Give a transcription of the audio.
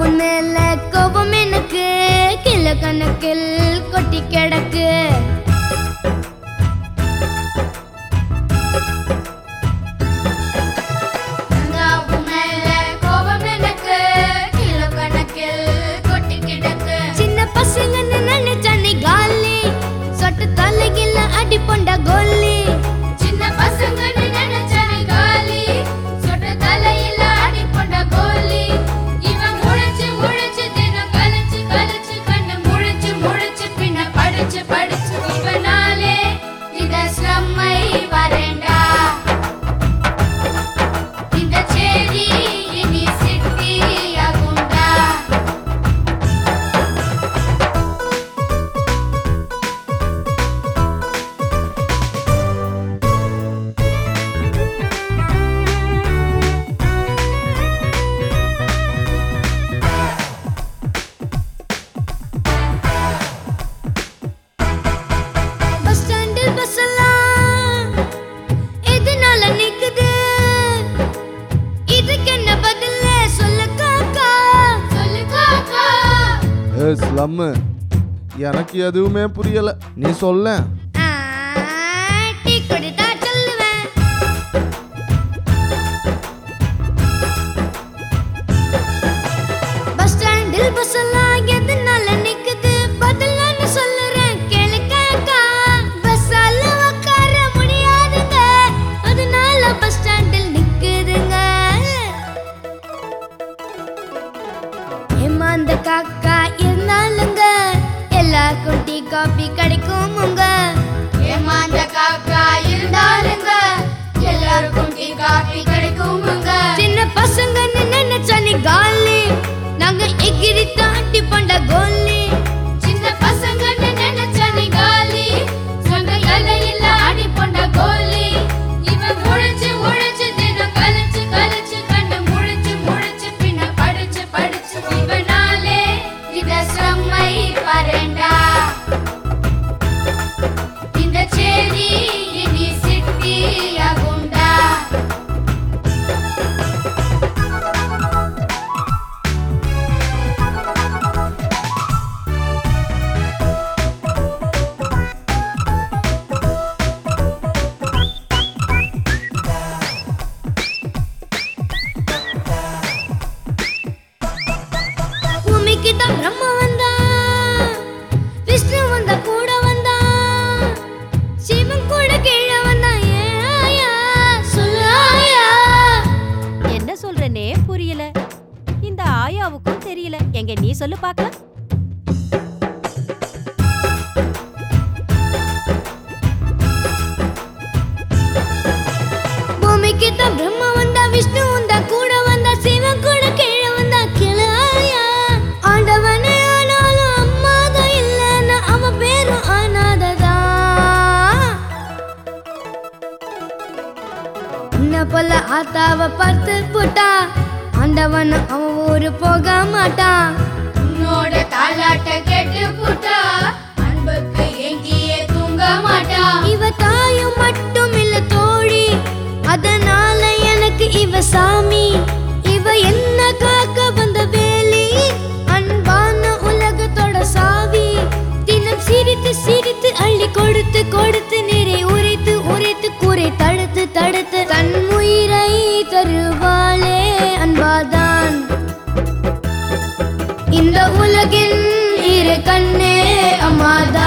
உன் மேல கோபம் எனக்கு கிலோ கணக்கில் கொட்டி கிடக்கு சின்ன பசங்கன்னு நினைச்சா நீ காலி சொட்ட தலைகில அடி பொண்ட கோலி சின்ன பசங்கன்னு நினைச்சானே காலி சொட்ட தலையில அடி போட்ட கோலி இவன் முழிச்சு முழிச்சு தினம் கழிச்சு கழிச்சு கண்ணு முழிச்சு முழிச்சு பின்ன படிச்சு படிச்சு இவனாலே இத ஸ்லம்மை வரேண்டா இந்த சேரி இனி சிட்டி ஆகுண்டா பஸ் ஸ்டாண்டில் பஸ் எல்லாம் எதனால நிக்குது இதுக்கு என்ன பதில் சொல்லு காக்கா சொல்லு காக்கா ஏ ஸ்லம்மு எனக்கு எதுவுமே புரியல நீ சொல்ல ஆ, டீ குடித்தா சொல்லுவேன் பஸ் ஸ்டாண்டில் பஸ் எல்லாம் எதனால நிக்குது பதில் நான் சொல்லுறேன் கேளு காக்கா பஸ்ஸால உட்கார முடியாதுங்க அதனால பஸ் ஸ்டாண்டில் நிக்குதுங்க ஏமாந்த காக்கா இருந்தாலுங்க எல்லாருக்கும் டீ காபி கிடைக்குமுங்க ஏமாந்த காக்கா இருந்தாலுங்க எல்லாருக்கும் டீ காபி கிடைக்குமுங்க சின்ன பசங்கன்னு நினைச்சா நீ காலி நாங்க எகிரி தாண்டி பண்ட கோலி சின்ன பசங்கன்னு நினைச்சா நீ காலி சொந்த எல்லையில அடி போட்ட கோலி இவன் முழிச்சு முழிச்சு தினம் கழிச்சு கழிச்சு கண்ணு முழிச்சு முழிச்சு பின்ன படிச்சு படிச்சு இவனாலே இத செம்மை வரேண்டா இந்த சேரி இனி சிட்டி ஆகுண்டா பூமிக்கு தான் பிரம்ம வந்தா விஷ்ணு வந்தா கூட வந்தா சிவன் கூட கீழே வந்தா ஏன் ஆயா சொல்லு ஆயா என்ன சொல்றனே புரியல இந்த ஆயாவுக்கும் தெரியல எங்க நீ சொல்லு பார்க்கலாம் பூமிக்கு தான் பிரம்ம வந்தா விஷ்ணு வந்தா கூட வந்தா சிவன் கூட கீழே வந்தா கிளாயா ஆண்டவனே ஆனாலும் அம்மாதான் இல்லைன்னு அவன் பேரும் ஆனாததா உன்னை போல ஆத்தாவ பார்த்து போட்டா ஆண்டவன் அவன் ஊரு போக மாட்டான் உன்னோட தாலாட்ட கேட்டு புட்டா அன்புக்கு எங்கேயே தூங்க மாட்டா இவ தாயும் மட்டும் இல்ல தோழி அதனால எனக்கு இவ சாமி இவ என்ன காக்க வந்த வேலி அன்பான உலகத்தோட சாவி தினம் சிரித்து சிரித்து அள்ளி கொடுத்து கொடுத்து நீரை உரைத்து உரைத்து கூரை தடுத்து தடுத்து தன் உயிரை தருவாளே அன்பாதான் இந்த உலகின் இரு கண்ணே அம்மாதான்